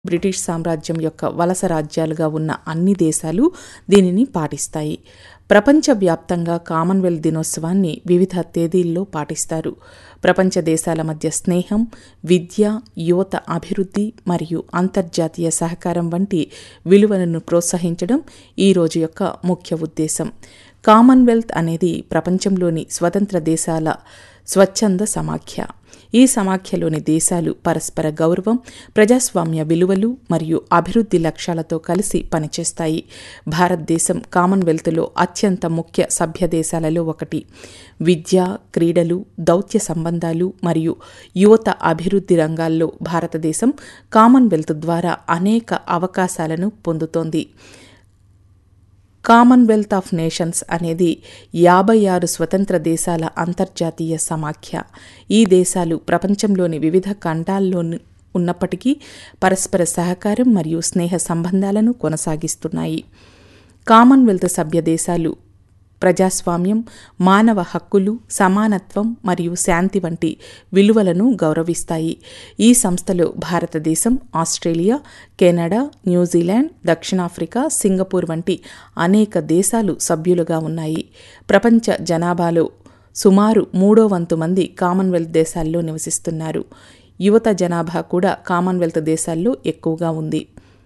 British సామ్రాజ్యం యొక్క వలస రాజ్యాలుగా ఉన్న అన్ని దేశాలు దీనిని పాటిస్తాయి ప్రపంచవ్యాప్తంగా కామన్వెల్త్ దినోత్సవాన్ని వివిధ తేదీల్లో పాటిస్తారు ప్రపంచ దేశాల మధ్య స్నేహం విద్య యువత అభివృద్ధి మరియు అంతర్జాతీయ సహకారం వంటి విలువలను ప్రోత్సహించడం ఈ రోజు యొక్క ముఖ్య ఉద్దేశం కామన్వెల్త్ అనేది ప్రపంచంలోని స్వతంత్ర దేశాల స్వచ్ఛంద సమాఖ్య ఈ సమాఖ్యలోని దేశాలు పరస్పర గౌరవం ప్రజాస్వామ్య విలువలు మరియు అభివృద్ధి లక్ష్యాలతో కలిసి పనిచేస్తాయి భారతదేశం కామన్వెల్త్లో అత్యంత ముఖ్య సభ్య దేశాలలో ఒకటి విద్య క్రీడలు దౌత్య సంబంధాలు మరియు యువత అభివృద్ధి రంగాల్లో భారతదేశం కామన్వెల్త్ ద్వారా అనేక అవకాశాలను పొందుతోంది కామన్వెల్త్ ఆఫ్ నేషన్స్ అనేది యాభై ఆరు స్వతంత్ర దేశాల అంతర్జాతీయ సమాఖ్య ఈ దేశాలు ప్రపంచంలోని వివిధ ఖండాల్లో ఉన్నప్పటికీ పరస్పర సహకారం మరియు స్నేహ సంబంధాలను కొనసాగిస్తున్నాయి కామన్వెల్త్ సభ్య దేశాలు ప్రజాస్వామ్యం మానవ హక్కులు సమానత్వం మరియు శాంతి వంటి విలువలను గౌరవిస్తాయి ఈ సంస్థలో భారతదేశం ఆస్ట్రేలియా కెనడా న్యూజిలాండ్ దక్షిణాఫ్రికా సింగపూర్ వంటి అనేక దేశాలు సభ్యులుగా ఉన్నాయి ప్రపంచ జనాభాలో సుమారు మూడో వంతు మంది కామన్వెల్త్ దేశాల్లో నివసిస్తున్నారు యువత జనాభా కూడా కామన్వెల్త్ దేశాల్లో ఎక్కువగా ఉంది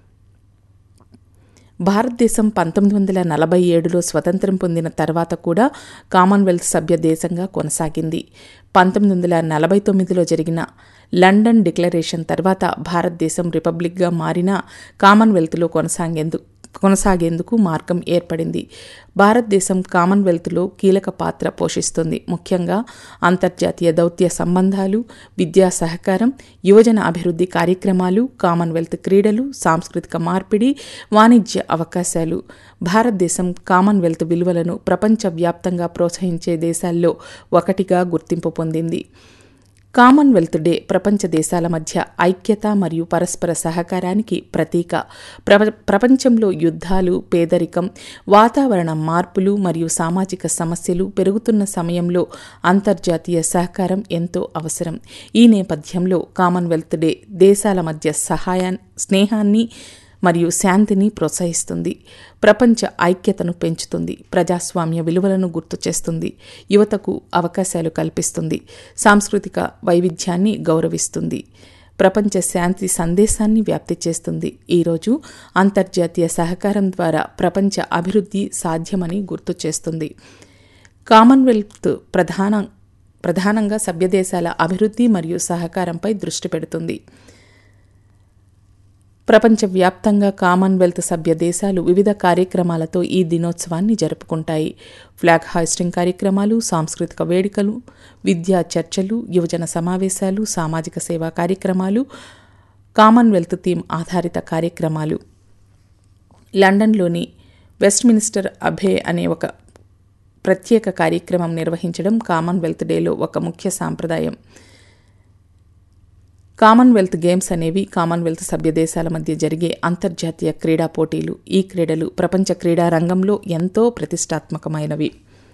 భారతదేశం పంతొమ్మిది వందల నలభై ఏడులో స్వతంత్రం పొందిన తర్వాత కూడా కామన్వెల్త్ సభ్య దేశంగా కొనసాగింది పంతొమ్మిది వందల నలభై తొమ్మిదిలో జరిగిన లండన్ డిక్లరేషన్ తర్వాత భారతదేశం రిపబ్లిక్గా మారినా కామన్వెల్త్లో కొనసాగేందుకు కొనసాగేందుకు మార్గం ఏర్పడింది భారతదేశం కామన్వెల్త్లో కీలక పాత్ర పోషిస్తుంది ముఖ్యంగా అంతర్జాతీయ దౌత్య సంబంధాలు విద్యా సహకారం యువజన అభివృద్ధి కార్యక్రమాలు కామన్వెల్త్ క్రీడలు సాంస్కృతిక మార్పిడి వాణిజ్య అవకాశాలు భారతదేశం కామన్వెల్త్ విలువలను ప్రపంచవ్యాప్తంగా ప్రోత్సహించే దేశాల్లో ఒకటిగా గుర్తింపు పొందింది కామన్వెల్త్ డే ప్రపంచ దేశాల మధ్య ఐక్యత మరియు పరస్పర సహకారానికి ప్రతీక ప్ర ప్రపంచంలో యుద్ధాలు పేదరికం వాతావరణ మార్పులు మరియు సామాజిక సమస్యలు పెరుగుతున్న సమయంలో అంతర్జాతీయ సహకారం ఎంతో అవసరం ఈ నేపథ్యంలో కామన్వెల్త్ డే దేశాల మధ్య సహాయాన్ని స్నేహాన్ని మరియు శాంతిని ప్రోత్సహిస్తుంది ప్రపంచ ఐక్యతను పెంచుతుంది ప్రజాస్వామ్య విలువలను గుర్తు చేస్తుంది యువతకు అవకాశాలు కల్పిస్తుంది సాంస్కృతిక వైవిధ్యాన్ని గౌరవిస్తుంది ప్రపంచ శాంతి సందేశాన్ని వ్యాప్తి చేస్తుంది ఈరోజు అంతర్జాతీయ సహకారం ద్వారా ప్రపంచ అభివృద్ధి సాధ్యమని గుర్తు చేస్తుంది కామన్వెల్త్ ప్రధాన ప్రధానంగా సభ్యదేశాల అభివృద్ధి మరియు సహకారంపై దృష్టి పెడుతుంది ప్రపంచవ్యాప్తంగా కామన్వెల్త్ సభ్య దేశాలు వివిధ కార్యక్రమాలతో ఈ దినోత్సవాన్ని జరుపుకుంటాయి ఫ్లాగ్ హాయిస్టింగ్ కార్యక్రమాలు సాంస్కృతిక వేడుకలు విద్యా చర్చలు యువజన సమావేశాలు సామాజిక సేవా కార్యక్రమాలు కామన్వెల్త్ థీమ్ ఆధారిత కార్యక్రమాలు లండన్లోని వెస్ట్మినిస్టర్ అభే అనే ఒక ప్రత్యేక కార్యక్రమం నిర్వహించడం కామన్వెల్త్ డేలో ఒక ముఖ్య సాంప్రదాయం కామన్వెల్త్ గేమ్స్ అనేవి కామన్వెల్త్ సభ్య దేశాల మధ్య జరిగే అంతర్జాతీయ క్రీడా పోటీలు ఈ క్రీడలు ప్రపంచ క్రీడా రంగంలో ఎంతో ప్రతిష్టాత్మకమైనవి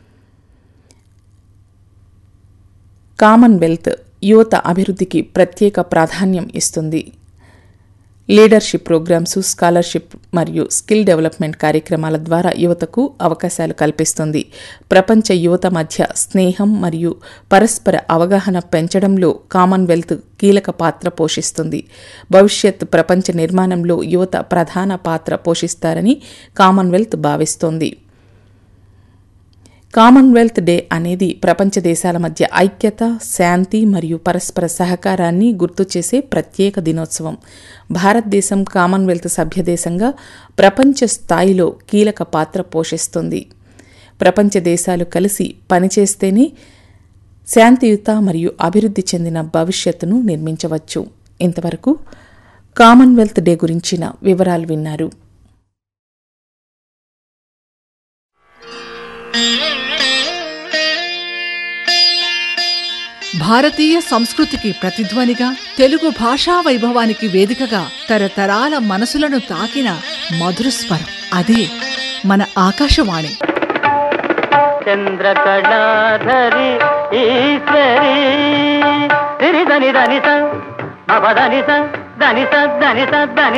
కామన్వెల్త్ యువత అభివృద్ధికి ప్రత్యేక ప్రాధాన్యం ఇస్తుంది లీడర్షిప్ ప్రోగ్రామ్స్ స్కాలర్షిప్ మరియు స్కిల్ డెవలప్మెంట్ కార్యక్రమాల ద్వారా యువతకు అవకాశాలు కల్పిస్తుంది ప్రపంచ యువత మధ్య స్నేహం మరియు పరస్పర అవగాహన పెంచడంలో కామన్వెల్త్ కీలక పాత్ర పోషిస్తుంది భవిష్యత్ ప్రపంచ నిర్మాణంలో యువత ప్రధాన పాత్ర పోషిస్తారని కామన్వెల్త్ భావిస్తోంది కామన్వెల్త్ డే అనేది ప్రపంచ దేశాల మధ్య ఐక్యత శాంతి మరియు పరస్పర సహకారాన్ని గుర్తు చేసే ప్రత్యేక దినోత్సవం భారతదేశం కామన్వెల్త్ సభ్యదేశంగా ప్రపంచ స్థాయిలో కీలక పాత్ర పోషిస్తుంది ప్రపంచ దేశాలు కలిసి పనిచేస్తేనే శాంతియుత మరియు అభివృద్ధి చెందిన భవిష్యత్తును నిర్మించవచ్చు ఇంతవరకు కామన్వెల్త్ డే గురించిన వివరాలు విన్నారు భారతీయ సంస్కృతికి ప్రతిధ్వనిగా తెలుగు భాషా వైభవానికి వేదికగా తరతరాల మనసులను తాకిన మధుర స్వరం అదే మన ఆకాశవాణి చంద్రకళాధరి ఈశ్వరి దని దని దని దని దని దని దని దని